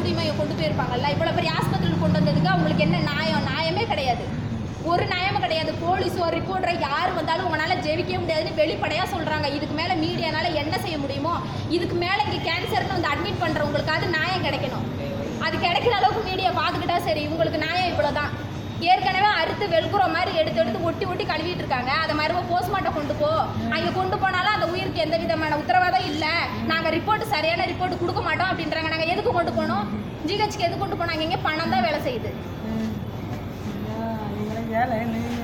மறுபடியும் இங்க கொண்டு போயிருப்பாங்கல்ல இவ்வளோ பெரிய ஆஸ்பத்திரியில் கொண்டு வந்ததுக்கு அவங்களுக்கு என்ன நியாயம் நியாயமே கிடையாது ஒரு நியாயமும் கிடையாது போலீஸோ ரிப்போர்ட்டரை யார் வந்தாலும் உங்களால் ஜெயிக்கவே முடியாதுன்னு வெளிப்படையாக சொல்கிறாங்க இதுக்கு மேலே மீடியானால என்ன செய்ய முடியுமோ இதுக்கு மேலே இங்கே கேன்சர்னு வந்து அட்மிட் பண்ணுறவங்களுக்காவது நியாயம் கிடைக்கணும் அது கிடைக்கிற அளவுக்கு மீடியா பார்த்துக்கிட்டா சரி இவங்களுக்கு நியாயம் இவ்வளோ தான் ஏற்கனவே அறுத்து வெளுக்குற மாதிரி எடுத்து எடுத்து ஒட்டி ஒட்டி கழுவிட்டு இருக்காங்க அதை மறுபடியும் போஸ்ட்மார்ட்டம் கொண்டு போ அங்கே கொண்டு போனாலும் அந்த உயிருக்கு எந்த விதமான உத்தரவாதம் இல்லை நாங்கள் ரிப்போர்ட் சரியான ரிப்போர்ட் கொடுக்க மாட்டோம் அப்படின்றாங்க நாங்கள் எதுக்கு கொண்டு போனோம் ஜிஹெச்க்கு எதுக்கு கொண்டு போனாங்க இங்கே பணம் தான் வேலை செய்யுது ஏழை நீ